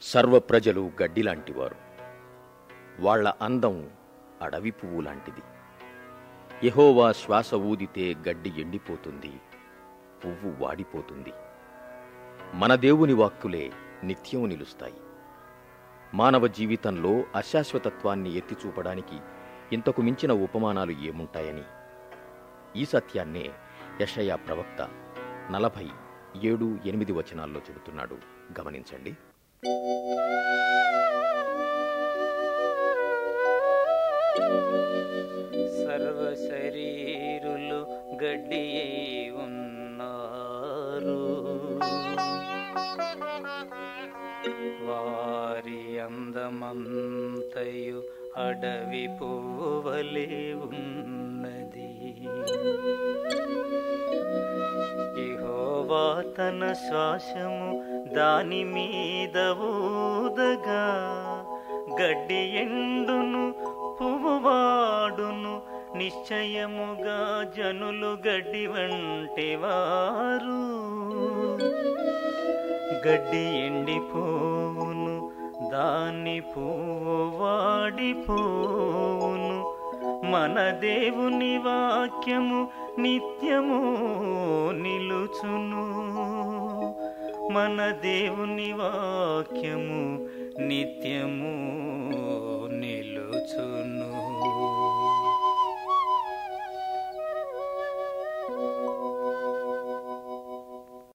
సర్వ ప్రజలు గడ్డిలాంటివారు వాళ్ళ అందం అడవి పువ్వు లాంటిది యెహోవా శ్వాస ఊదితే గడ్డి ఎండిపోతుంది పువ్వు వాడిపోతుంది మన దేవుని వాక్కులే నిత్యం నిలుస్తాయి మానవ జీవితంలో అశాశ్వతత్వాన్ని ఎత్తి చూపడానికి ఇంతకు మించిన ఉపమానాలు ఏముంటాయని ఈ సత్యాన్నే యషయా ప్రవక్త నలభై ఏడు ఎనిమిది వచనాల్లో చెబుతున్నాడు గమనించండి సర్వ శరీరులు గడ్డి అయి ఉన్నారు వారి అందమంతయు అడవి పువ్వువలే ఉన్నది యెహోవా తన శ్వాసము దాని మీద ఊదగా గడ్డి ఎండును పువ్వువాడును నిశ్చయముగా జనులు గడ్డి వంటి వారు గడ్డి ఎండిపోవును దాని పువ్వు వాడిపోవును మన దేవుని వాక్యము నిత్యము నిలుచును మన దేవుని వాక్యము నిత్యము